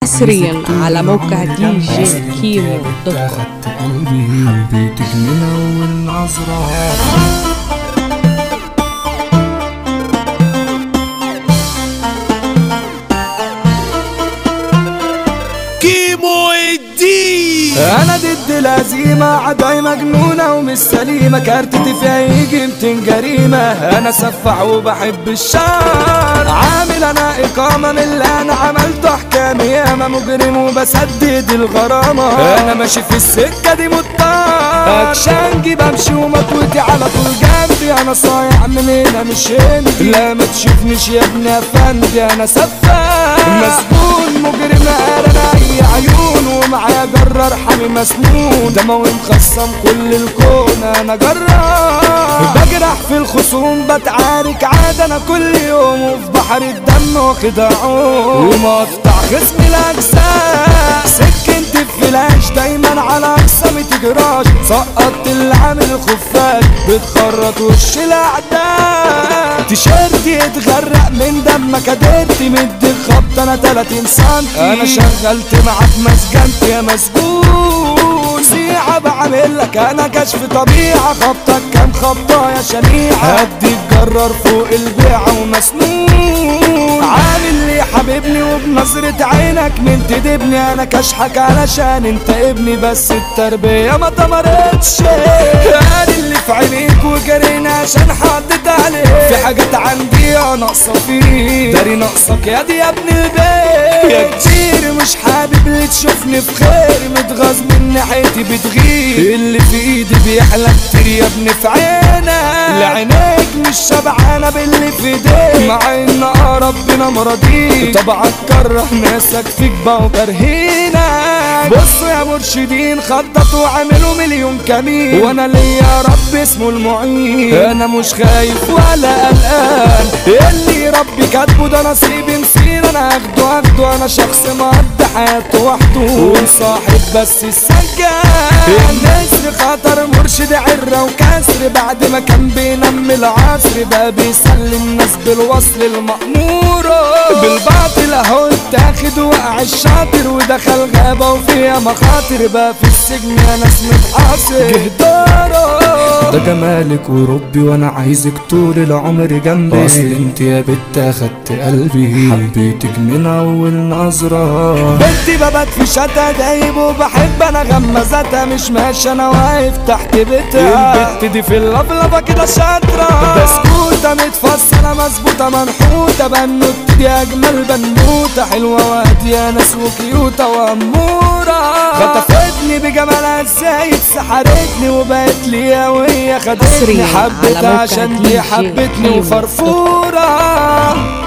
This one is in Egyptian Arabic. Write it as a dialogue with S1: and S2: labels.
S1: حصريا على موقع دي جي كيمو دوت كوم
S2: خدت قلبي بيتك من اول نظرة
S3: كيمو الدين
S2: انا ضد الهزيمة عداي مجنونة ومش سليمة كارتتي فيها يجي 200 جريمة انا سفح وبحب الشعر عامل انا اقامة من اللي انا عملته احكام ياما مجرم وبسدد الغرامة انا ماشي في السكة دي مضطر اكشنجي بمشي ومطوتي على طول جنبي انا صايع من هنا مش هندي لا ما تشوفنيش يا ابني افندي انا سفاح مسجون مجرم انا اي عيون ومعايا جرار حامي مسنون دموي مخصم كل الكون انا جرار بجرح في الخصوم بتعارك عاد انا كل يوم وفي بحر الدم واخد عوم ومقطع خصمي الاجسام سكنت الفلاش دايما على اقصى ما تجراش سقطت اللي عامل الخفاش بتخرط وش الاعداء تيشيرتي اتغرق من دمك قدرت مدي الخبط انا 30 سم انا شغلت معاك مسجنت يا مسجون سيعة بعمل لك انا كشف طبيعة خبطك كام خبطة يا شنيعة هدي الجرار فوق البيعة ومسنون عامل لي حبيبني وبنظرة عينك من تدبني انا كشحك علشان انت ابني بس التربية ما تمرتش انا اللي في عينيك وجرينا عشان حطيت عليك في حاجات عندي ناقصة فيك داري ناقصك يا دي يا ابن البيت يا كتير مش حابب اللي تشوفني في خير متغاظ من ناحيتي بتغير اللي في ايدي بيحلى كتير يا ابني في عينك لعينيك مش شبعانة باللي في ايديك مع ان ربنا مرضيك طبعا كره ناسك فيك بقوا كارهينك بصوا يا مرشدين خططوا وعملوا مليون كمين وانا ليا رب اسمه المعين انا مش خايف ولا قلقان اللي ربي كاتبه ده نصيبي مسير انا هاخده هاخده انا شخص مقضي حياته وحده ومصاحب بس السجان النسر خطر مرشد عرة وكسر بعد ما كان بينام العصر بقى بيسلي الناس بالوصل المأمورة بالباطل اهو اتاخد وقع الشاطر ودخل غابة وفيها مخاطر بقى في السجن يا ناس متحاصر جهدارة ده جمالك وربي وانا عايزك طول العمر جنبي اصل انت يا بت اخدت قلبي حبيتك من اول نظرة بنتي ببات في شتا دايب وبحب انا غمزتها مش ماشي انا واقف تحت بيتها البت دي في اللفلفة كده شاطرة بسكوتة متفصلة مظبوطة منحوتة بنوت دي اجمل بنوتة حلوة وهادية ناس وكيوتة وامورة خطفتني بجمالها ازاي سحرتني وبقت لي وهي خدتني
S1: حصرياً على
S2: حبتها
S1: موقع
S2: عشان
S1: DJ
S2: دي حبتني
S1: كيمو.
S2: وفرفورة